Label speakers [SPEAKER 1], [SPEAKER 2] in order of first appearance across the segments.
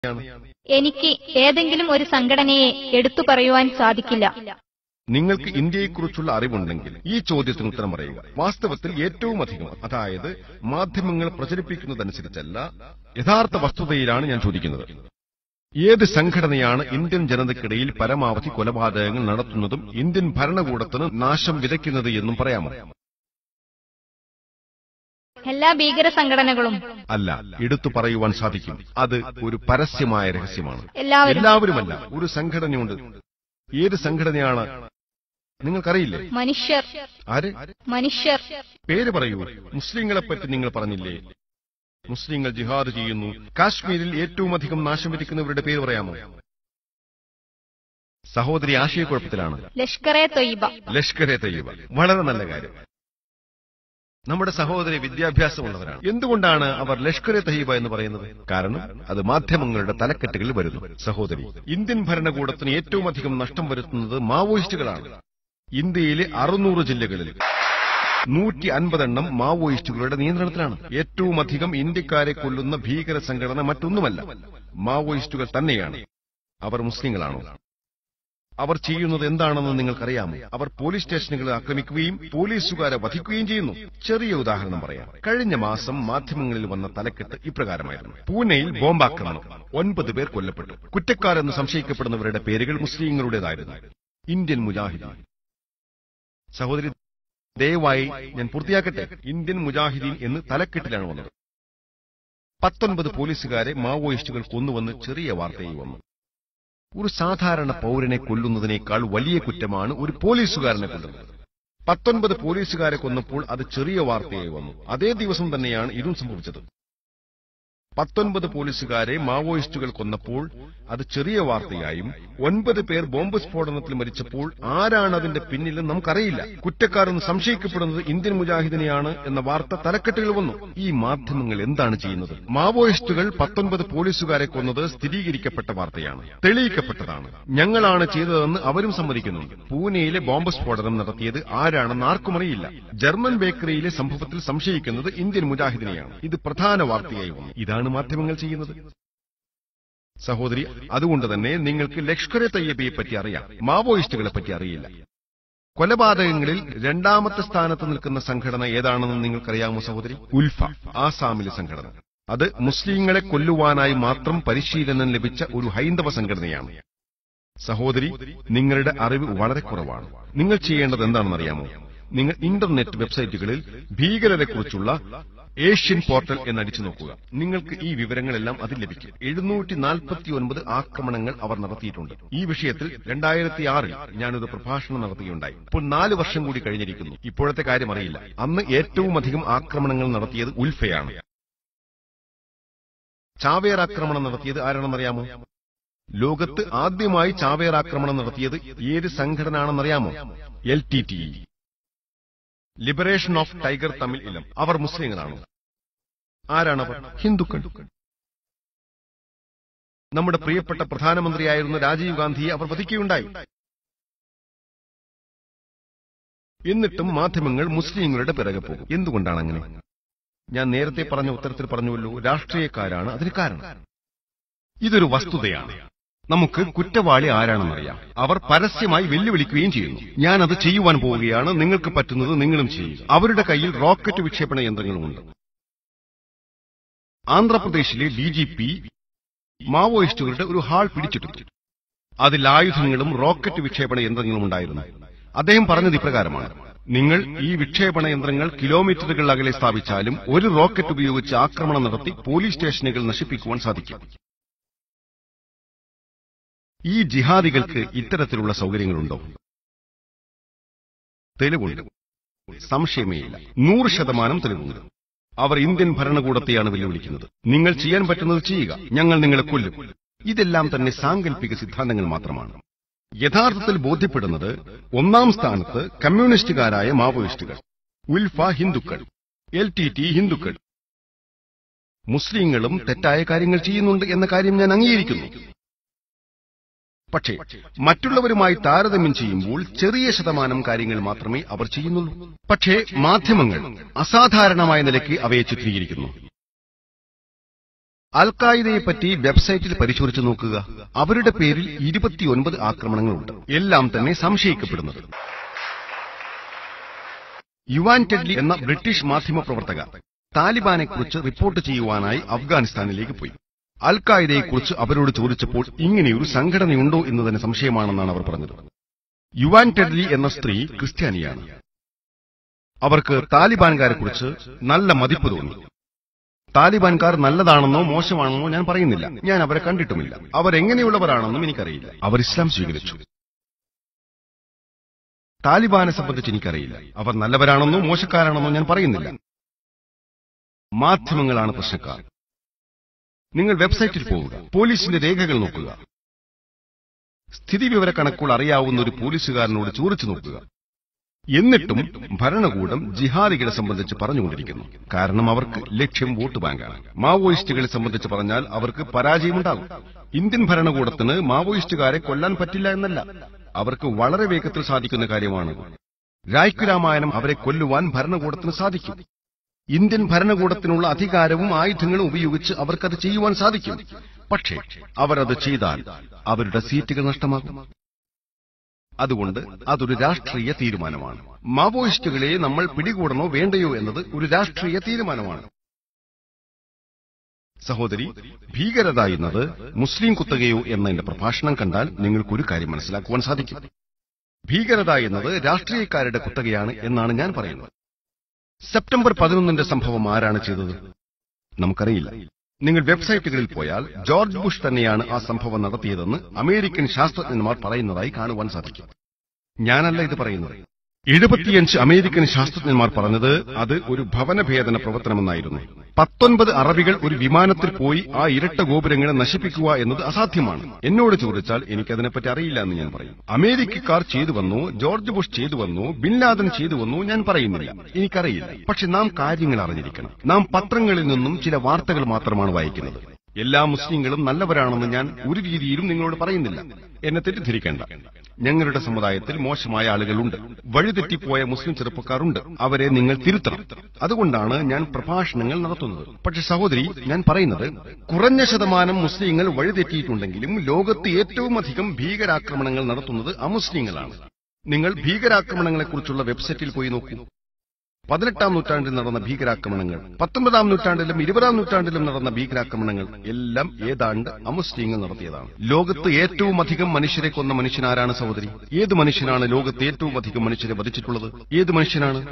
[SPEAKER 1] എനിക്ക് ഏതെങ്കിലും ഒരു സംഘടനയെ എടുത്തു പറയുവാൻ സാധിക്കില്ല
[SPEAKER 2] നിങ്ങൾക്ക് ഇന്ത്യയെക്കുറിച്ചുള്ള അറിവുണ്ടെങ്കിൽ ഈ ചോദ്യത്തിന് ഉത്തരം പറയുക വാസ്തവത്തിൽ ഏറ്റവും അധികം അതായത് മാധ്യമങ്ങൾ പ്രചരിപ്പിക്കുന്നതനുസരിച്ചല്ല യഥാർത്ഥ വസ്തുതയിലാണ് ഞാൻ ചോദിക്കുന്നത് ഏത് സംഘടനയാണ് ഇന്ത്യൻ ജനതയ്ക്കിടയിൽ പരമാവധി കൊലപാതകങ്ങൾ നടത്തുന്നതും ഇന്ത്യൻ ഭരണകൂടത്തിന് നാശം വിതയ്ക്കുന്നത് എന്നും പറയാമോ
[SPEAKER 1] എല്ലാ ഭീകര സംഘടനകളും
[SPEAKER 2] അല്ല എടുത്തു പറയുവാൻ സാധിക്കും അത് ഒരു പരസ്യമായ രഹസ്യമാണ്
[SPEAKER 1] എല്ലാവരും
[SPEAKER 2] എല്ലാവരുമല്ല ഒരു സംഘടനയുണ്ട് ഏത് സംഘടനയാണ് നിങ്ങൾക്കറിയില്ലേ
[SPEAKER 1] മനുഷ്യർ
[SPEAKER 2] ആര്
[SPEAKER 1] മനുഷ്യർ
[SPEAKER 2] പേര് പറയൂ മുസ്ലിങ്ങളെ പറ്റി നിങ്ങൾ പറഞ്ഞില്ലേ മുസ്ലിങ്ങൾ ജിഹാദ് ചെയ്യുന്നു കാശ്മീരിൽ ഏറ്റവും അധികം നാശം വിധിക്കുന്നവരുടെ പേര് പറയാമോ സഹോദരി ആശയക്കുഴപ്പത്തിലാണ്
[SPEAKER 1] ലഷ്കറെ തൊയ്ബ
[SPEAKER 2] ലഷ്കരെ തയ്യബ വളരെ നല്ല കാര്യം നമ്മുടെ സഹോദരി വിദ്യാഭ്യാസമുള്ളവരാണ് എന്തുകൊണ്ടാണ് അവർ ലഷ്കരെ തയ്യബ എന്ന് പറയുന്നത് കാരണം അത് മാധ്യമങ്ങളുടെ തലക്കെട്ടുകളിൽ വരുന്നു സഹോദരി ഇന്ത്യൻ ഭരണകൂടത്തിന് ഏറ്റവും അധികം നഷ്ടം വരുത്തുന്നത് മാവോയിസ്റ്റുകളാണ് ഇന്ത്യയിലെ അറുന്നൂറ് ജില്ലകളിൽ നൂറ്റി അൻപതെണ്ണം മാവോയിസ്റ്റുകളുടെ നിയന്ത്രണത്തിലാണ് ഏറ്റവും അധികം ഇന്ത്യക്കാരെ കൊല്ലുന്ന ഭീകര സംഘടന മറ്റൊന്നുമല്ല മാവോയിസ്റ്റുകൾ തന്നെയാണ് അവർ മുസ്ലിങ്ങളാണോ അവർ ചെയ്യുന്നത് എന്താണെന്ന് നിങ്ങൾക്കറിയാമോ അവർ പോലീസ് സ്റ്റേഷനുകളെ ആക്രമിക്കുകയും പോലീസുകാരെ വധിക്കുകയും ചെയ്യുന്നു ചെറിയ ഉദാഹരണം പറയാം കഴിഞ്ഞ മാസം മാധ്യമങ്ങളിൽ വന്ന തലക്കെട്ട് ഇപ്രകാരമായിരുന്നു പൂനെയിൽ ബോംബാക്രമണം ഒൻപത് പേർ കൊല്ലപ്പെട്ടു കുറ്റക്കാരെന്ന് സംശയിക്കപ്പെടുന്നവരുടെ പേരുകൾ മുസ്ലിങ്ങളുടേതായിരുന്നു ഇന്ത്യൻ മുജാഹിദീൻ സഹോദരി ദയവായി ഞാൻ പൂർത്തിയാക്കട്ടെ ഇന്ത്യൻ മുജാഹിദീൻ എന്ന് തലക്കെട്ടിലാണ് വന്നത് പത്തൊൻപത് പോലീസുകാരെ മാവോയിസ്റ്റുകൾ കൊന്നുവന്ന് ചെറിയ വാർത്തയിൽ വന്നു ഒരു സാധാരണ പൗരനെ കൊല്ലുന്നതിനേക്കാൾ വലിയ കുറ്റമാണ് ഒരു പോലീസുകാരനെ കൊല്ലുന്നത് പത്തൊൻപത് പോലീസുകാരെ കൊന്നപ്പോൾ അത് ചെറിയ വാർത്തയായി വന്നു അതേ ദിവസം തന്നെയാണ് ഇതും സംഭവിച്ചത് പത്തൊൻപത് പോലീസുകാരെ മാവോയിസ്റ്റുകൾ കൊന്നപ്പോൾ അത് ചെറിയ വാർത്തയായും ഒൻപത് പേർ ബോംബ് സ്ഫോടനത്തിൽ മരിച്ചപ്പോൾ ആരാണ് അതിന്റെ പിന്നിലെന്ന് നമുക്കറിയില്ല കുറ്റക്കാരെന്ന് സംശയിക്കപ്പെടുന്നത് ഇന്ത്യൻ മുജാഹിദിനെയാണ് എന്ന വാർത്ത തലക്കെട്ടുകൾ വന്നു ഈ മാധ്യമങ്ങൾ എന്താണ് ചെയ്യുന്നത് മാവോയിസ്റ്റുകൾ പത്തൊൻപത് പോലീസുകാരെ കൊന്നത് സ്ഥിരീകരിക്കപ്പെട്ട വാർത്തയാണ് തെളിയിക്കപ്പെട്ടതാണ് ഞങ്ങളാണ് ചെയ്തതെന്ന് അവരും സമ്മതിക്കുന്നുണ്ട് പൂനെയിലെ ബോംബ് സ്ഫോടനം നടത്തിയത് ആരാണെന്ന് ആർക്കും അറിയില്ല ജർമ്മൻ ബേക്കറിയിലെ സംഭവത്തിൽ സംശയിക്കുന്നത് ഇന്ത്യൻ മുജാഹിദിനെയാണ് ഇത് പ്രധാന വാർത്തയായി വന്നു ഇതാണ് മാധ്യമങ്ങൾ ചെയ്യുന്നത് സഹോദരി അതുകൊണ്ട് തന്നെ നിങ്ങൾക്ക് ലഷ്കറെ തയ്യബയെ പറ്റി അറിയാം മാവോയിസ്റ്റുകളെ പറ്റി അറിയില്ല കൊലപാതകങ്ങളിൽ രണ്ടാമത്തെ സ്ഥാനത്ത് നിൽക്കുന്ന സംഘടന ഏതാണെന്ന് നിങ്ങൾക്കറിയാമോ സഹോദരി ഉൽഫ ആസാമിലെ സംഘടന അത് മുസ്ലിങ്ങളെ കൊല്ലുവാനായി മാത്രം പരിശീലനം ലഭിച്ച ഒരു ഹൈന്ദവ സംഘടനയാണ് സഹോദരി നിങ്ങളുടെ അറിവ് വളരെ കുറവാണ് നിങ്ങൾ ചെയ്യേണ്ടത് എന്താണെന്നറിയാമോ നിങ്ങൾ ഇന്റർനെറ്റ് വെബ്സൈറ്റുകളിൽ ഭീകരരെക്കുറിച്ചുള്ള ഏഷ്യൻ പോർട്ടൽ എന്നടിച്ചു നോക്കുക നിങ്ങൾക്ക് ഈ വിവരങ്ങളെല്ലാം അതിൽ ലഭിക്കും എഴുന്നൂറ്റി നാൽപ്പത്തി ഒൻപത് ആക്രമണങ്ങൾ അവർ നടത്തിയിട്ടുണ്ട് ഈ വിഷയത്തിൽ രണ്ടായിരത്തി ആറിൽ ഞാനൊരു പ്രഭാഷണം നടത്തുകയുണ്ടായി ഇപ്പോൾ നാല് വർഷം കൂടി കഴിഞ്ഞിരിക്കുന്നു ഇപ്പോഴത്തെ കാര്യം അറിയില്ല അന്ന് ഏറ്റവും അധികം ആക്രമണങ്ങൾ നടത്തിയത് ഉൽഫയാണ് ചാവേർ ആക്രമണം നടത്തിയത് ആരാണെന്നറിയാമോ ലോകത്ത് ആദ്യമായി ചാവേർ ആക്രമണം നടത്തിയത് ഏത് സംഘടനയാണെന്നറിയാമോ L T T liberation of tiger Tamil Eelam അവർ മുസ്ലിങ്ങളാണ് ആരാണവർ ഹിന്ദുക്കൾ നമ്മുടെ പ്രിയപ്പെട്ട പ്രധാനമന്ത്രിയായിരുന്ന രാജീവ് ഗാന്ധിയെ അവർ വധിക്കുകയുണ്ടായി എന്നിട്ടും മാധ്യമങ്ങൾ മുസ്ലിങ്ങളുടെ പിറകെ പോകും എന്തുകൊണ്ടാണ് അങ്ങനെ ഞാൻ നേരത്തെ പറഞ്ഞ ഉത്തരത്തിൽ പറഞ്ഞുവല്ലോ രാഷ്ട്രീയക്കാരാണ് അതിന് കാരണം ഇതൊരു വസ്തുതയാണ് നമുക്ക് കുറ്റവാളി ആരാണെന്നറിയാം അവർ പരസ്യമായി വെല്ലുവിളിക്കുകയും ചെയ്യുന്നു ഞാൻ അത് ചെയ്യുവാൻ പോവുകയാണ് നിങ്ങൾക്ക് പറ്റുന്നത് നിങ്ങളും ചെയ്യുക അവരുടെ കയ്യിൽ റോക്കറ്റ് വിക്ഷേപണ യന്ത്രങ്ങളുമുണ്ട് ആന്ധ്രാപ്രദേശിലെ ഡി ജി പി മാവോയിസ്റ്റുകളുടെ ഒരു ഹാൾ പിടിച്ചെടുത്തു അതിൽ ആയുധങ്ങളും റോക്കറ്റ് വിക്ഷേപണ യന്ത്രങ്ങളും ഉണ്ടായിരുന്നു അദ്ദേഹം പറഞ്ഞത് ഇപ്രകാരമാണ് നിങ്ങൾ ഈ വിക്ഷേപണ യന്ത്രങ്ങൾ കിലോമീറ്ററുകൾ അകലെ സ്ഥാപിച്ചാലും ഒരു റോക്കറ്റ് ഉപയോഗിച്ച് ആക്രമണം നടത്തി പോലീസ് സ്റ്റേഷനുകൾ നശിപ്പിക്കുവാൻ സാധിക്കും ഈ ജിഹാദികൾക്ക് ഇത്തരത്തിലുള്ള സൗകര്യങ്ങളുണ്ടോ തെളിവുണ്ട് സംശയമേയില്ല നൂറ് ശതമാനം തെളിവുണ്ട് അവർ ഇന്ത്യൻ ഭരണകൂടത്തെയാണ് വെല്ലുവിളിക്കുന്നത് നിങ്ങൾ ചെയ്യാൻ പറ്റുന്നത് ചെയ്യുക ഞങ്ങൾ നിങ്ങളെ കൊല്ലും ഇതെല്ലാം തന്നെ സാങ്കല്പിക സിദ്ധാന്തങ്ങൾ മാത്രമാണ് യഥാർത്ഥത്തിൽ ബോധ്യപ്പെടുന്നത് ഒന്നാം സ്ഥാനത്ത് കമ്മ്യൂണിസ്റ്റുകാരായ മാവോയിസ്റ്റുകൾ ഉൽഫ ഹിന്ദുക്കൾ എൽ ടി ടി ഹിന്ദുക്കൾ മുസ്ലിങ്ങളും തെറ്റായ കാര്യങ്ങൾ ചെയ്യുന്നുണ്ട് എന്ന കാര്യം ഞാൻ അംഗീകരിക്കുന്നു പക്ഷേ മറ്റുള്ളവരുമായി താരതമ്യം ചെയ്യുമ്പോൾ ചെറിയ ശതമാനം കാര്യങ്ങൾ മാത്രമേ അവർ ചെയ്യുന്നുള്ളൂ പക്ഷേ മാധ്യമങ്ങൾ അസാധാരണമായ നിലയ്ക്ക് അവയെ ചിത്രീകരിക്കുന്നു അൽ ഖായിദയെപ്പറ്റി വെബ്സൈറ്റിൽ പരിശോധിച്ചു നോക്കുക അവരുടെ പേരിൽ ഇരുപത്തിയൊൻപത് ആക്രമണങ്ങളുണ്ട് എല്ലാം തന്നെ സംശയിക്കപ്പെടുന്നത് യുവാൻ ടെഡ്ലി എന്ന ബ്രിട്ടീഷ് മാധ്യമ പ്രവർത്തക താലിബാനെക്കുറിച്ച് റിപ്പോർട്ട് ചെയ്യുവാനായി അഫ്ഗാനിസ്ഥാനിലേക്ക് പോയി അൽ ഖായിദയെക്കുറിച്ച് അവരോട് ചോദിച്ചപ്പോൾ ഇങ്ങനെയൊരു സംഘടനയുണ്ടോ എന്ന് തന്നെ സംശയമാണെന്നാണ് അവർ പറഞ്ഞത് യുവാൻ ടെഡ്ലി എന്ന സ്ത്രീ ക്രിസ്ത്യാനിയാണ് അവർക്ക് താലിബാൻകാരെക്കുറിച്ച് നല്ല മതിപ്പ് തോന്നി താലിബാൻകാർ നല്ലതാണെന്നോ മോശമാണെന്നോ ഞാൻ പറയുന്നില്ല ഞാൻ അവരെ കണ്ടിട്ടുമില്ല അവരെങ്ങനെയുള്ളവരാണെന്നും എനിക്കറിയില്ല അവർ ഇസ്ലാം സ്വീകരിച്ചു താലിബാനെ സംബന്ധിച്ച് എനിക്കറിയില്ല അവർ നല്ലവരാണെന്നോ മോശക്കാരാണെന്നോ ഞാൻ പറയുന്നില്ല മാധ്യമങ്ങളാണ് പ്രശ്നക്കാർ നിങ്ങൾ വെബ്സൈറ്റിൽ പോവുക പോലീസിന്റെ രേഖകൾ നോക്കുക സ്ഥിതിവിവര കണക്കുകൾ അറിയാവുന്ന ഒരു പോലീസുകാരനോട് ചോദിച്ചു നോക്കുക എന്നിട്ടും ഭരണകൂടം ജിഹാദികളെ സംബന്ധിച്ച് പറഞ്ഞുകൊണ്ടിരിക്കുന്നു കാരണം അവർക്ക് ലക്ഷ്യം വോട്ട് ബാങ്കാണ് മാവോയിസ്റ്റുകളെ സംബന്ധിച്ച് പറഞ്ഞാൽ അവർക്ക് പരാജയമുണ്ടാകും ഇന്ത്യൻ ഭരണകൂടത്തിന് മാവോയിസ്റ്റുകാരെ കൊല്ലാൻ പറ്റില്ല എന്നല്ല അവർക്ക് വളരെ വേഗത്തിൽ സാധിക്കുന്ന കാര്യമാണ് രായ്ക്കു രാമായണം അവരെ കൊല്ലുവാൻ ഭരണകൂടത്തിന് സാധിക്കും ഇന്ത്യൻ ഭരണകൂടത്തിനുള്ള അധികാരവും ആയുധങ്ങളും ഉപയോഗിച്ച് അവർക്കത് ചെയ്യുവാൻ സാധിക്കും പക്ഷേ അവരത് ചെയ്താൽ അവരുടെ സീറ്റുകൾ നഷ്ടമാകും അതുകൊണ്ട് അതൊരു രാഷ്ട്രീയ തീരുമാനമാണ് മാവോയിസ്റ്റുകളെ നമ്മൾ പിടികൂടണോ വേണ്ടയോ എന്നത് ഒരു രാഷ്ട്രീയ തീരുമാനമാണ് സഹോദരി ഭീകരത എന്നത് മുസ്ലിം കുത്തകയോ എന്ന എന്റെ പ്രഭാഷണം കണ്ടാൽ നിങ്ങൾക്കൊരു കാര്യം മനസ്സിലാക്കുവാൻ സാധിക്കും ഭീകരത എന്നത് രാഷ്ട്രീയക്കാരുടെ കുത്തകയാണ് എന്നാണ് ഞാൻ പറയുന്നത് സെപ്റ്റംബർ പതിനൊന്നിന്റെ സംഭവം ആരാണ് ചെയ്തത് നമുക്കറിയില്ല നിങ്ങൾ വെബ്സൈറ്റുകളിൽ പോയാൽ ജോർജ് ബുഷ് തന്നെയാണ് ആ സംഭവം നടത്തിയതെന്ന് അമേരിക്കൻ ശാസ്ത്രജ്ഞന്മാർ പറയുന്നതായി കാണുവാൻ സാധിക്കും ഞാനല്ല ഇത് പറയുന്നത് എഴുപത്തിയഞ്ച് അമേരിക്കൻ ശാസ്ത്രജ്ഞന്മാർ പറഞ്ഞത് അത് ഒരു ഭവനഭേദന പ്രവർത്തനമെന്നായിരുന്നു പത്തൊൻപത് അറബികൾ ഒരു വിമാനത്തിൽ പോയി ആ ഇരട്ട ഗോപുരങ്ങളെ നശിപ്പിക്കുക എന്നത് അസാധ്യമാണ് എന്നോട് ചോദിച്ചാൽ എനിക്കതിനെപ്പറ്റി അറിയില്ല എന്ന് ഞാൻ പറയും അമേരിക്കക്കാർ ചെയ്തു വന്നു ജോർജ് ബുഷ് ചെയ്തു വന്നു ബിൻ ലാദൻ ചെയ്തു വന്നു ഞാൻ പറയുന്നില്ല എനിക്കറിയില്ല പക്ഷെ നാം കാര്യങ്ങൾ അറിഞ്ഞിരിക്കണം നാം പത്രങ്ങളിൽ നിന്നും ചില വാർത്തകൾ മാത്രമാണ് വായിക്കുന്നത് എല്ലാ മുസ്ലിങ്ങളും നല്ലവരാണെന്ന് ഞാൻ ഒരു രീതിയിലും നിങ്ങളോട് പറയുന്നില്ല എന്നെ തെറ്റിദ്ധരിക്കേണ്ട ഞങ്ങളുടെ സമുദായത്തിൽ മോശമായ ആളുകളുണ്ട് വഴിതെറ്റിപ്പോയ മുസ്ലിം ചെറുപ്പക്കാരുണ്ട് അവരെ നിങ്ങൾ തിരുത്തണം അതുകൊണ്ടാണ് ഞാൻ പ്രഭാഷണങ്ങൾ നടത്തുന്നത് പക്ഷെ സഹോദരി ഞാൻ പറയുന്നത് കുറഞ്ഞ ശതമാനം മുസ്ലിങ്ങൾ വഴിതെറ്റിയിട്ടുണ്ടെങ്കിലും ലോകത്ത് ഏറ്റവും അധികം ഭീകരാക്രമണങ്ങൾ നടത്തുന്നത് അമുസ്ലിങ്ങളാണ് നിങ്ങൾ ഭീകരാക്രമണങ്ങളെക്കുറിച്ചുള്ള വെബ്സൈറ്റിൽ പോയി നോക്കൂ പതിനെട്ടാം നൂറ്റാണ്ടിൽ നടന്ന ഭീകരാക്രമണങ്ങൾ പത്തൊമ്പതാം നൂറ്റാണ്ടിലും ഇരുപതാം നൂറ്റാണ്ടിലും നടന്ന ഭീകരാക്രമണങ്ങൾ എല്ലാം ഏതാണ്ട് അമുസ്ലിങ്ങൾ നടത്തിയതാണ് ലോകത്ത് ഏറ്റവും അധികം മനുഷ്യരെ കൊന്ന മനുഷ്യനാരാണ് സഹോദരി ഏത് മനുഷ്യനാണ് ലോകത്ത് ഏറ്റവും അധികം മനുഷ്യരെ വധിച്ചിട്ടുള്ളത് ഏത് മനുഷ്യനാണ്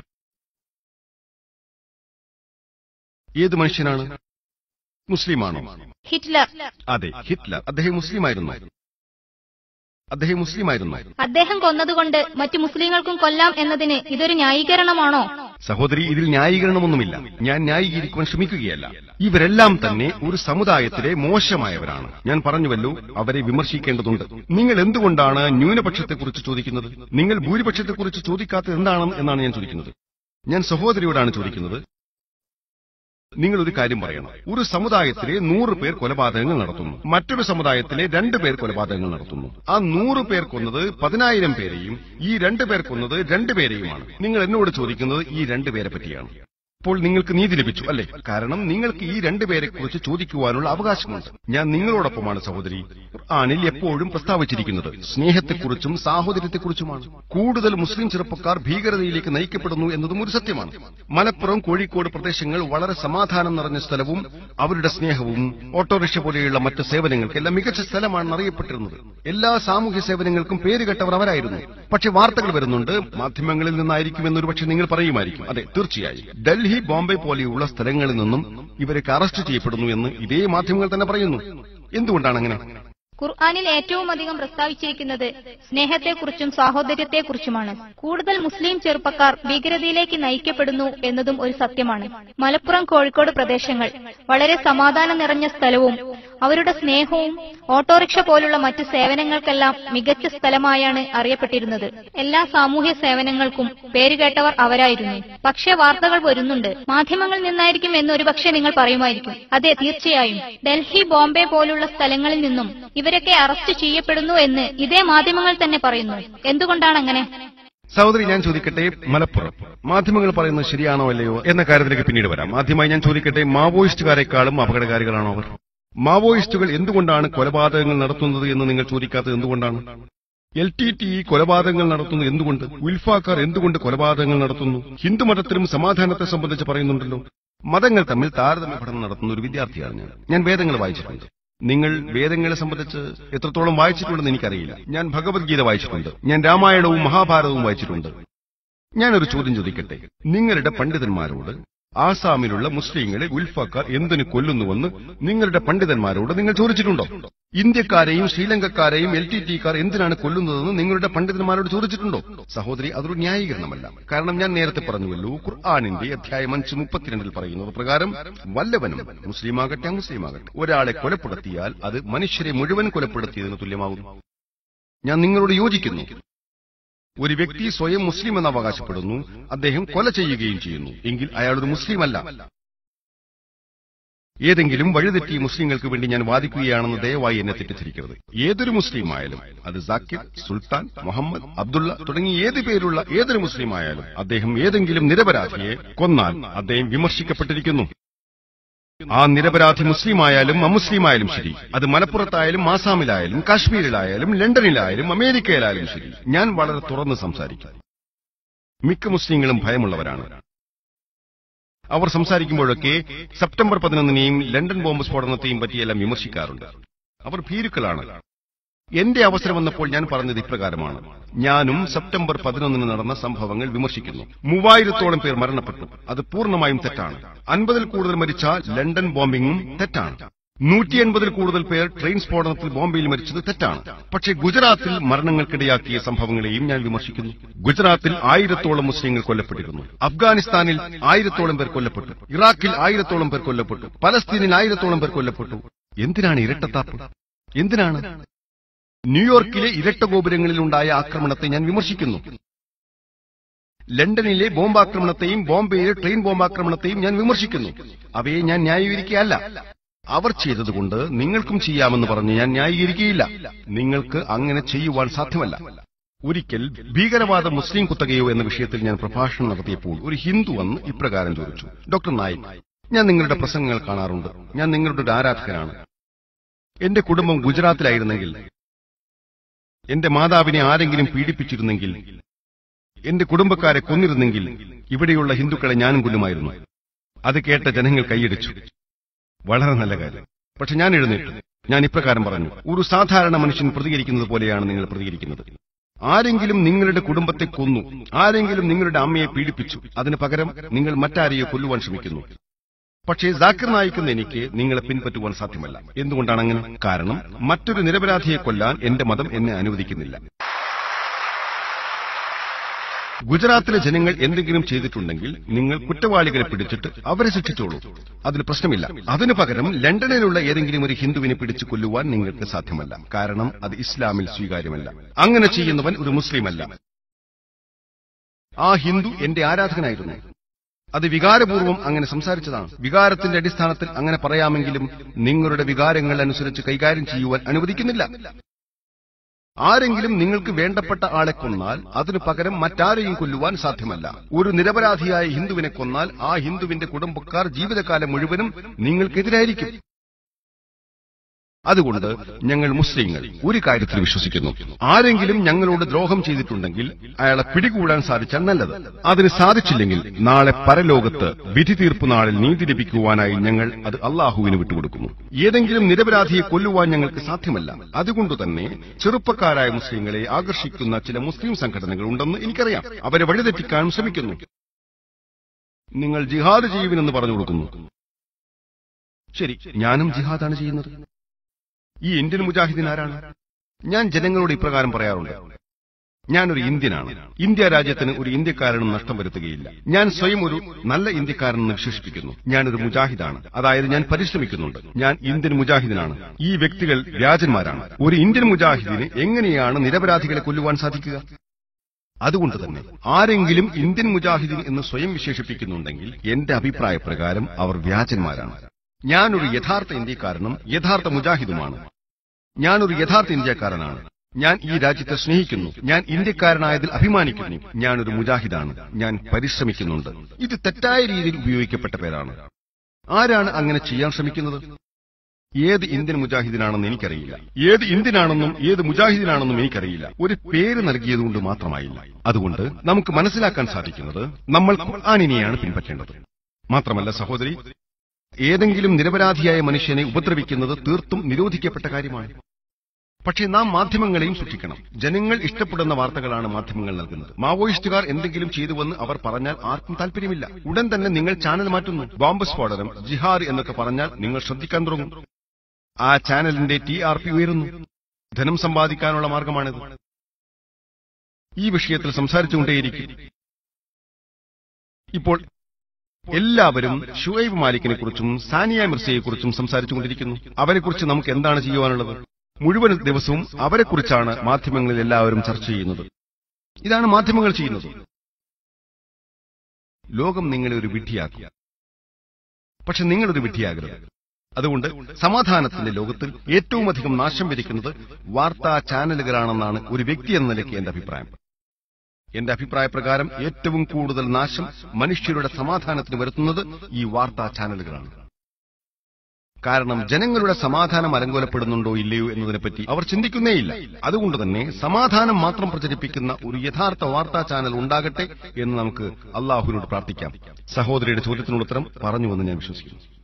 [SPEAKER 2] ഏത് മനുഷ്യനാണ് മുസ്ലിമാണോ
[SPEAKER 1] ഹിറ്റ്ലർ
[SPEAKER 2] അതെ ഹിറ്റ്ലർ അദ്ദേഹം മുസ്ലിമായിരുന്നു അദ്ദേഹം മുസ്ലിമായിരുന്നു
[SPEAKER 1] അദ്ദേഹം കൊന്നതുകൊണ്ട് മറ്റു മുസ്ലിങ്ങൾക്കും കൊല്ലാം എന്നതിന് ഇതൊരു ന്യായീകരണമാണോ
[SPEAKER 2] സഹോദരി ഇതിൽ ന്യായീകരണമൊന്നുമില്ല ഞാൻ ന്യായീകരിക്കുവാൻ ശ്രമിക്കുകയല്ല ഇവരെല്ലാം തന്നെ ഒരു സമുദായത്തിലെ മോശമായവരാണ് ഞാൻ പറഞ്ഞുവല്ലോ അവരെ വിമർശിക്കേണ്ടതുണ്ട് നിങ്ങൾ എന്തുകൊണ്ടാണ് ന്യൂനപക്ഷത്തെക്കുറിച്ച് ചോദിക്കുന്നത് നിങ്ങൾ ഭൂരിപക്ഷത്തെക്കുറിച്ച് ചോദിക്കാത്തത് എന്താണ് എന്നാണ് ഞാൻ ചോദിക്കുന്നത് ഞാൻ സഹോദരിയോടാണ് ചോദിക്കുന്നത് നിങ്ങൾ ഒരു കാര്യം പറയണം ഒരു സമുദായത്തിലെ നൂറ് പേർ കൊലപാതകങ്ങൾ നടത്തുന്നു മറ്റൊരു സമുദായത്തിലെ രണ്ട് പേർ കൊലപാതകങ്ങൾ നടത്തുന്നു ആ നൂറ് പേർ കൊന്നത് പതിനായിരം പേരെയും ഈ രണ്ട് പേർ കൊന്നത് രണ്ട് പേരെയുമാണ് നിങ്ങൾ എന്നോട് ചോദിക്കുന്നത് ഈ രണ്ട് പേരെ പറ്റിയാണ് അപ്പോൾ നിങ്ങൾക്ക് നീതി ലഭിച്ചു അല്ലേ കാരണം നിങ്ങൾക്ക് ഈ രണ്ടുപേരെ കുറിച്ച് ചോദിക്കുവാനുള്ള അവകാശമുണ്ട് ഞാൻ നിങ്ങളോടൊപ്പമാണ് സഹോദരി ഖുർആനിൽ എപ്പോഴും പ്രസ്താവിച്ചിരിക്കുന്നത് സ്നേഹത്തെക്കുറിച്ചും സാഹോദര്യത്തെക്കുറിച്ചുമാണ് കൂടുതൽ മുസ്ലിം ചെറുപ്പക്കാർ ഭീകരതയിലേക്ക് നയിക്കപ്പെടുന്നു എന്നതും ഒരു സത്യമാണ് മലപ്പുറം കോഴിക്കോട് പ്രദേശങ്ങൾ വളരെ സമാധാനം നിറഞ്ഞ സ്ഥലവും അവരുടെ സ്നേഹവും ഓട്ടോറിക്ഷ പോലെയുള്ള മറ്റ് സേവനങ്ങൾക്കെല്ലാം മികച്ച സ്ഥലമാണെന്ന് അറിയപ്പെട്ടിരുന്നത് എല്ലാ സാമൂഹ്യ സേവനങ്ങൾക്കും പേരുകെട്ടവർ അവരായിരുന്നു പക്ഷെ വാർത്തകൾ വരുന്നുണ്ട് മാധ്യമങ്ങളിൽ നിന്നായിരിക്കും എന്നൊരു പക്ഷെ നിങ്ങൾ പറയുമായിരിക്കും അതെ തീർച്ചയായും ഡൽഹി ബോംബെ പോലെയുള്ള സ്ഥലങ്ങളിൽ നിന്നും ഇവരൊക്കെ അറസ്റ്റ് ചെയ്യപ്പെടുന്നു എന്ന് ഇതേ മാധ്യമങ്ങൾ തന്നെ പറയുന്നു എന്തുകൊണ്ടാണ് അങ്ങനെ
[SPEAKER 1] ഖുർആാനിൽ ഏറ്റവും അധികം പ്രസ്താവിച്ചിരിക്കുന്നത് സ്നേഹത്തെക്കുറിച്ചും സാഹോദര്യത്തെക്കുറിച്ചുമാണ് കൂടുതൽ മുസ്ലിം ചെറുപ്പക്കാർ ഭീകരതയിലേക്ക് നയിക്കപ്പെടുന്നു എന്നതും ഒരു സത്യമാണ് മലപ്പുറം കോഴിക്കോട് പ്രദേശങ്ങൾ വളരെ സമാധാനം നിറഞ്ഞ സ്ഥലവും അവരുടെ സ്നേഹവും ഓട്ടോറിക്ഷ പോലുള്ള മറ്റു സേവനങ്ങൾക്കെല്ലാം മികച്ച സ്ഥലമായാണ് അറിയപ്പെട്ടിരുന്നത് എല്ലാ സാമൂഹ്യ സേവനങ്ങൾക്കും പേരുകേട്ടവർ അവരായിരുന്നു പക്ഷേ വാർത്തകൾ വരുന്നുണ്ട് മാധ്യമങ്ങളിൽ നിന്നായിരിക്കും എന്ന് ഒരുപക്ഷെ നിങ്ങൾ പറയുമായിരിക്കും അതെ തീർച്ചയായും ഡൽഹി ബോംബെ പോലുള്ള സ്ഥലങ്ങളിൽ നിന്നും ഇവരൊക്കെ അറസ്റ്റ് ചെയ്യപ്പെടുന്നു എന്ന് ഇതേ മാധ്യമങ്ങൾ തന്നെ പറയുന്നു എന്തുകൊണ്ടാണ് അങ്ങനെ
[SPEAKER 2] സഹോദരി ഞാൻ ചോദിക്കട്ടെ മലപ്പുറം മാധ്യമങ്ങൾ പറയുന്നത് ശരിയാണോ അല്ലയോ എന്ന കാര്യത്തിലേക്ക് പിന്നീട് വരാം ആദ്യമായി ഞാൻ ചോദിക്കട്ടെ മാവോയിസ്റ്റുകാരെക്കാളും അപകടകാരികളാണോ അവർ മാവോയിസ്റ്റുകൾ എന്തുകൊണ്ടാണ് കൊലപാതകങ്ങൾ നടത്തുന്നത് എന്ന് നിങ്ങൾ ചോദിക്കാത്തത് എന്തുകൊണ്ടാണ് എൽ ടി ടി ഇ കൊലപാതകങ്ങൾ നടത്തുന്നത് എന്തുകൊണ്ട് ഉൽഫാക്കാർ എന്തുകൊണ്ട് കൊലപാതകങ്ങൾ നടത്തുന്നു ഹിന്ദുമതത്തിലും സമാധാനത്തെ സംബന്ധിച്ച് പറയുന്നുണ്ടല്ലോ മതങ്ങൾ തമ്മിൽ താരതമ്യ പഠനം നടത്തുന്ന ഒരു വിദ്യാർത്ഥിയാണ് ഞാൻ ഞാൻ വേദങ്ങൾ വായിച്ചിട്ടുണ്ട് നിങ്ങൾ വേദങ്ങളെ സംബന്ധിച്ച് എത്രത്തോളം വായിച്ചിട്ടുണ്ടെന്ന് എനിക്കറിയില്ല ഞാൻ ഭഗവത്ഗീത വായിച്ചിട്ടുണ്ട് ഞാൻ രാമായണവും മഹാഭാരതവും വായിച്ചിട്ടുണ്ട് ഞാനൊരു ചോദ്യം ചോദിക്കട്ടെ നിങ്ങളുടെ പണ്ഡിതന്മാരോട് ആസാമിലുള്ള മുസ്ലിങ്ങളെ ഉൽഫക്കാർ എന്തിനു കൊല്ലുന്നുവെന്ന് നിങ്ങളുടെ പണ്ഡിതന്മാരോട് നിങ്ങൾ ചോദിച്ചിട്ടുണ്ടോ ഇന്ത്യക്കാരെയും ശ്രീലങ്കക്കാരെയും എൽ ടി ടിക്കാർ എന്തിനാണ് കൊല്ലുന്നതെന്ന് നിങ്ങളുടെ പണ്ഡിതന്മാരോട് ചോദിച്ചിട്ടുണ്ടോ സഹോദരി അതൊരു ന്യായീകരണമല്ല കാരണം ഞാൻ നേരത്തെ പറഞ്ഞുവല്ലോ ഖുർആാനിന്റെ അധ്യായം അഞ്ച് മുപ്പത്തിരണ്ടിൽ പറയുന്നത് പ്രകാരം വല്ലവനും മുസ്ലിമാകട്ടെ മുസ്ലിമാകട്ടെ ഒരാളെ കൊലപ്പെടുത്തിയാൽ അത് മനുഷ്യരെ മുഴുവൻ കൊലപ്പെടുത്തിയതിന് തുല്യമാകുന്നു ഞാൻ നിങ്ങളോട് യോജിക്കുന്നു ഒരു വ്യക്തി സ്വയം മുസ്ലിം എന്ന് അവകാശപ്പെടുന്നു അദ്ദേഹം കൊല ചെയ്യുകയും ചെയ്യുന്നു എങ്കിൽ അയാൾ ഒരു മുസ്ലിം അല്ല ഏതെങ്കിലും വഴിതെറ്റിയ മുസ്ലിങ്ങൾക്ക് വേണ്ടി ഞാൻ വാദിക്കുകയാണെന്ന് ദയവായി എന്നെ തെറ്റിദ്ധരിക്കരുത് ഏതൊരു മുസ്ലിം ആയാലും അത് സാക്കിർ സുൽത്താൻ മുഹമ്മദ് അബ്ദുള്ള തുടങ്ങി ഏത് പേരുള്ള ഏതൊരു മുസ്ലിം ആയാലും അദ്ദേഹം ഏതെങ്കിലും നിരപരാധിയെ കൊന്നാൽ അദ്ദേഹം വിമർശിക്കപ്പെട്ടിരിക്കുന്നു ആ നിരപരാധി മുസ്ലിമായാലും അമുസ്ലിമായാലും ശരി അത് മലപ്പുറത്തായാലും ആസാമിലായാലും കാശ്മീരിലായാലും ലണ്ടനിലായാലും അമേരിക്കയിലായാലും ശരി ഞാൻ വളരെ തുറന്ന് സംസാരിക്കും മിക്ക മുസ്ലിങ്ങളും ഭയമുള്ളവരാണ് അവർ സംസാരിക്കുമ്പോഴൊക്കെ സെപ്റ്റംബർ പതിനൊന്നിനെയും ലണ്ടൻ ബോംബ് സ്ഫോടനത്തെയും പറ്റിയെല്ലാം വിമർശിക്കാറുണ്ട് അവർ ഭീരുക്കളാണ് എന്റെ അവസരം വന്നപ്പോൾ ഞാൻ പറഞ്ഞത് ഇപ്രകാരമാണ് ഞാനും സെപ്റ്റംബർ പതിനൊന്നിന് നടന്ന സംഭവങ്ങൾ വിമർശിക്കുന്നു മൂവായിരത്തോളം പേർ മരണപ്പെട്ടു അത് പൂർണ്ണമായും തെറ്റാണ് അൻപതിൽ കൂടുതൽ മരിച്ച ലണ്ടൻ ബോംബിംഗും തെറ്റാണ് നൂറ്റി എൺപതിൽ കൂടുതൽ പേർ ട്രെയിൻ സ്ഫോടനത്തിൽ ബോംബെയിൽ മരിച്ചത് തെറ്റാണ് പക്ഷേ ഗുജറാത്തിൽ മരണങ്ങൾക്കിടയാക്കിയ സംഭവങ്ങളെയും ഞാൻ വിമർശിക്കുന്നു ഗുജറാത്തിൽ ആയിരത്തോളം മുസ്ലിങ്ങൾ കൊല്ലപ്പെട്ടിരുന്നു അഫ്ഗാനിസ്ഥാനിൽ ആയിരത്തോളം പേർ കൊല്ലപ്പെട്ടു ഇറാഖിൽ ആയിരത്തോളം പേർ കൊല്ലപ്പെട്ടു പലസ്തീനിൽ ആയിരത്തോളം പേർ കൊല്ലപ്പെട്ടു എന്തിനാണ് ഇരട്ടത്താപ്പ് എന്തിനാണ് ന്യൂയോർക്കിലെ ഇരട്ട ഗോപുരങ്ങളിലുണ്ടായ ആക്രമണത്തെ ഞാൻ വിമർശിക്കുന്നു ലണ്ടനിലെ ബോംബാക്രമണത്തെയും ബോംബെയിലെ ട്രെയിൻ ബോംബാക്രമണത്തെയും ഞാൻ വിമർശിക്കുന്നു അവയെ ഞാൻ ന്യായീകരിക്കുകയല്ല അവർ ചെയ്തതുകൊണ്ട് നിങ്ങൾക്കും ചെയ്യാമെന്ന് പറഞ്ഞ് ഞാൻ ന്യായീകരിക്കുകയില്ല നിങ്ങൾക്ക് അങ്ങനെ ചെയ്യുവാൻ സാധ്യമല്ല ഒരിക്കൽ ഭീകരവാദ മുസ്ലിം കുത്തകയോ എന്ന വിഷയത്തിൽ ഞാൻ പ്രഭാഷണം നടത്തിയപ്പോൾ ഒരു ഹിന്ദു വന്ന് ഇപ്രകാരം ചോദിച്ചു ഡോക്ടർ നായിക് ഞാൻ നിങ്ങളുടെ പ്രസംഗങ്ങൾ കാണാറുണ്ട് ഞാൻ നിങ്ങളുടെ ഒരു ആരാധകനാണ് എന്റെ കുടുംബം ഗുജറാത്തിലായിരുന്നെങ്കിൽ എന്റെ മാതാവിനെ ആരെങ്കിലും പീഡിപ്പിച്ചിരുന്നെങ്കിൽ എന്റെ കുടുംബക്കാരെ കൊന്നിരുന്നെങ്കിൽ ഇവിടെയുള്ള ഹിന്ദുക്കളെ ഞാനും കൊല്ലുമായിരുന്നു അത് കേട്ട ജനങ്ങൾ കൈയടിച്ചു വളരെ നല്ല കാര്യം പക്ഷെ ഞാൻ എഴുന്നേറ്റു ഞാൻ ഇപ്രകാരം പറഞ്ഞു ഒരു സാധാരണ മനുഷ്യൻ പ്രതികരിക്കുന്നത് പോലെയാണ് നിങ്ങൾ പ്രതികരിക്കുന്നത് ആരെങ്കിലും നിങ്ങളുടെ കുടുംബത്തെ കൊന്നു ആരെങ്കിലും നിങ്ങളുടെ അമ്മയെ പീഡിപ്പിച്ചു അതിന് പകരം നിങ്ങൾ മറ്റാരെയോ കൊല്ലുവാൻ ശ്രമിക്കുന്നു പക്ഷേ ജാക്കിർ നായിക്കുന്ന എനിക്ക് നിങ്ങളെ പിൻപറ്റുവാൻ സാധ്യമല്ല എന്തുകൊണ്ടാണ് അങ്ങനെ കാരണം മറ്റൊരു നിരപരാധിയെ കൊല്ലാൻ എന്റെ മതം എന്നെ അനുവദിക്കുന്നില്ല ഗുജറാത്തിലെ ജനങ്ങൾ എന്തെങ്കിലും ചെയ്തിട്ടുണ്ടെങ്കിൽ നിങ്ങൾ കുറ്റവാളികളെ പിടിച്ചിട്ട് അവരെ ശിക്ഷിച്ചോളൂ അതിന് പ്രശ്നമില്ല അതിനു പകരം ലണ്ടനിലുള്ള ഏതെങ്കിലും ഒരു ഹിന്ദുവിനെ പിടിച്ചു കൊല്ലുവാൻ നിങ്ങൾക്ക് സാധ്യമല്ല കാരണം അത് ഇസ്ലാമിൽ സ്വീകാര്യമല്ല അങ്ങനെ ചെയ്യുന്നവൻ ഒരു മുസ്ലിമല്ല ആ ഹിന്ദു എന്റെ ആരാധകനായിരുന്നു അത് വികാരപൂർവ്വം അങ്ങനെ സംസാരിച്ചതാണ് വികാരത്തിന്റെ അടിസ്ഥാനത്തിൽ അങ്ങനെ പറയാമെങ്കിലും നിങ്ങളുടെ വികാരങ്ങൾ അനുസരിച്ച് കൈകാര്യം ചെയ്യുവാൻ അനുവദിക്കുന്നില്ല ആരെങ്കിലും നിങ്ങൾക്ക് വേണ്ടപ്പെട്ട ആളെ കൊന്നാൽ അതിനു പകരം മറ്റാരെയും കൊല്ലുവാൻ സാധ്യമല്ല ഒരു നിരപരാധിയായ ഹിന്ദുവിനെ കൊന്നാൽ ആ ഹിന്ദുവിന്റെ കുടുംബക്കാർ ജീവിതകാലം മുഴുവനും നിങ്ങൾക്കെതിരായിരിക്കും അതുകൊണ്ട് ഞങ്ങൾ മുസ്ലിങ്ങൾ ഒരു കാര്യത്തിൽ വിശ്വസിക്കുന്നു ആരെങ്കിലും ഞങ്ങളോട് ദ്രോഹം ചെയ്തിട്ടുണ്ടെങ്കിൽ അയാളെ പിടികൂടാൻ സാധിച്ചാൽ നല്ലത് അതിന് സാധിച്ചില്ലെങ്കിൽ നാളെ പരലോകത്ത് വിധി തീർപ്പ് നാളിൽ നീതി ലഭിക്കുവാനായി ഞങ്ങൾ അത് അള്ളാഹുവിന് വിട്ടുകൊടുക്കുന്നു ഏതെങ്കിലും നിരപരാധിയെ കൊല്ലുവാൻ ഞങ്ങൾക്ക് സാധ്യമല്ല അതുകൊണ്ട് തന്നെ ചെറുപ്പക്കാരായ മുസ്ലിങ്ങളെ ആകർഷിക്കുന്ന ചില മുസ്ലിം സംഘടനകൾ ഉണ്ടെന്ന് എനിക്കറിയാം അവരെ വഴിതെറ്റിക്കാൻ ശ്രമിക്കുന്നു നിങ്ങൾ ജിഹാദ് ചെയ്യുവിനെന്ന് പറഞ്ഞു കൊടുക്കുന്നു ശരി ഞാനും ജിഹാദാണ് ചെയ്യുന്നത് ഈ ഇന്ത്യൻ മുജാഹിദീൻ ആരാണ് ഞാൻ ജനങ്ങളോട് ഇപ്രകാരം പറയാറുണ്ട് ഞാനൊരു ഇന്ത്യനാണ് ഇന്ത്യ രാജ്യത്തിന് ഒരു ഇന്ത്യക്കാരനും നഷ്ടം വരുത്തുകയില്ല ഞാൻ സ്വയം ഒരു നല്ല ഇന്ത്യക്കാരനെന്ന് വിശേഷിപ്പിക്കുന്നു ഞാനൊരു മുജാഹിദാണ് അതായത് ഞാൻ പരിശ്രമിക്കുന്നുണ്ട് ഞാൻ ഇന്ത്യൻ മുജാഹിദിനാണ് ഈ വ്യക്തികൾ വ്യാജന്മാരാണ് ഒരു ഇന്ത്യൻ മുജാഹിദിന് എങ്ങനെയാണ് നിരപരാധികളെ കൊല്ലുവാൻ സാധിക്കുക അതുകൊണ്ട് തന്നെ ആരെങ്കിലും ഇന്ത്യൻ മുജാഹിദീൻ എന്ന് സ്വയം വിശേഷിപ്പിക്കുന്നുണ്ടെങ്കിൽ എന്റെ അഭിപ്രായ പ്രകാരം അവർ വ്യാജന്മാരാണ് ഞാനൊരു യഥാർത്ഥ ഇന്ത്യക്കാരനും യഥാർത്ഥ മുജാഹിദുമാണ് ഞാനൊരു യഥാർത്ഥ ഇന്ത്യക്കാരനാണ് ഞാൻ ഈ രാജ്യത്തെ സ്നേഹിക്കുന്നു ഞാൻ ഇന്ത്യക്കാരനായതിൽ അഭിമാനിക്കുന്നു ഞാനൊരു മുജാഹിദാണ് ഞാൻ പരിശ്രമിക്കുന്നുണ്ട് ഇത് തെറ്റായ രീതിയിൽ ഉപയോഗിക്കപ്പെട്ട പേരാണ് ആരാണ് അങ്ങനെ ചെയ്യാൻ ശ്രമിക്കുന്നത് ഏത് ഇന്ത്യൻ മുജാഹിദിനാണെന്ന് എനിക്കറിയില്ല ഏത് ഇന്ത്യനാണെന്നും ഏത് മുജാഹിദിനാണെന്നും എനിക്കറിയില്ല ഒരു പേര് നൽകിയതുകൊണ്ട് മാത്രമായില്ല അതുകൊണ്ട് നമുക്ക് മനസ്സിലാക്കാൻ സാധിക്കുന്നത് നമ്മൾ ഖുർആാനിനെയാണ് പിൻപറ്റേണ്ടത് മാത്രമല്ല സഹോദരി ഏതെങ്കിലും നിരപരാധിയായ മനുഷ്യനെ ഉപദ്രവിക്കുന്നത് തീർത്തും നിരോധിക്കപ്പെട്ട കാര്യമാണ് പക്ഷേ നാം മാധ്യമങ്ങളെയും സൂക്ഷിക്കണം ജനങ്ങൾ ഇഷ്ടപ്പെടുന്ന വാർത്തകളാണ് മാധ്യമങ്ങൾ നൽകുന്നത് മാവോയിസ്റ്റുകാർ എന്തെങ്കിലും ചെയ്തുവെന്ന് അവർ പറഞ്ഞാൽ ആർക്കും താല്പര്യമില്ല ഉടൻ തന്നെ നിങ്ങൾ ചാനൽ മാറ്റുന്നു ബോംബ് സ്ഫോടനം ജിഹാദ് എന്നൊക്കെ പറഞ്ഞാൽ നിങ്ങൾ ശ്രദ്ധിക്കാൻ തുടങ്ങും ആ ചാനലിന്റെ ടി ആർ പി ഉയരുന്നു ധനം സമ്പാദിക്കാനുള്ള മാർഗമാണിത് ഈ വിഷയത്തിൽ സംസാരിച്ചുകൊണ്ടേയിരിക്കും ഇപ്പോൾ എല്ലാവരും ഷുഐബ് മാലിക്കിനെ കുറിച്ചും സാനിയ മിർസയെക്കുറിച്ചും സംസാരിച്ചുകൊണ്ടിരിക്കുന്നു അവരെക്കുറിച്ച് നമുക്ക് എന്താണ് ചെയ്യുവാനുള്ളത് മുഴുവൻ ദിവസവും അവരെക്കുറിച്ചാണ് മാധ്യമങ്ങളിൽ എല്ലാവരും ചർച്ച ചെയ്യുന്നത് ഇതാണ് മാധ്യമങ്ങൾ ചെയ്യുന്നത് ലോകം നിങ്ങളെ ഒരു വിഡ്ഢിയാക്കും പക്ഷെ നിങ്ങളൊരു വിഡ്ഢിയാകരുത് അതുകൊണ്ട് സമാധാനത്തിന്റെ ലോകത്തിൽ ഏറ്റവും അധികം നാശം വിരിക്കുന്നത് വാർത്താ ചാനലുകളാണെന്നാണ് ഒരു വ്യക്തി എന്ന നിലയ്ക്ക് എന്റെ അഭിപ്രായം എന്റെ അഭിപ്രായപ്രകാരം ഏറ്റവും കൂടുതൽ നാശം മനുഷ്യരുടെ സമാധാനത്തിന് വരുത്തുന്നത് ഈ വാർത്താ ചാനലുകളാണ് കാരണം ജനങ്ങളുടെ സമാധാനം അലങ്കോലപ്പെടുന്നുണ്ടോ ഇല്ലയോ എന്നതിനെപ്പറ്റി അവർ ചിന്തിക്കുന്നേയില്ല അതുകൊണ്ട് തന്നെ സമാധാനം മാത്രം പ്രചരിപ്പിക്കുന്ന ഒരു യഥാർത്ഥ വാർത്താ ചാനൽ ഉണ്ടാകട്ടെ എന്ന് നമുക്ക് അള്ളാഹുവിനോട് പ്രാർത്ഥിക്കാം സഹോദരിയുടെ ചോദ്യത്തിനുള്ള ഉത്തരം പറഞ്ഞുവെന്ന് ഞാൻ വിശ്വസിക്കുന്നു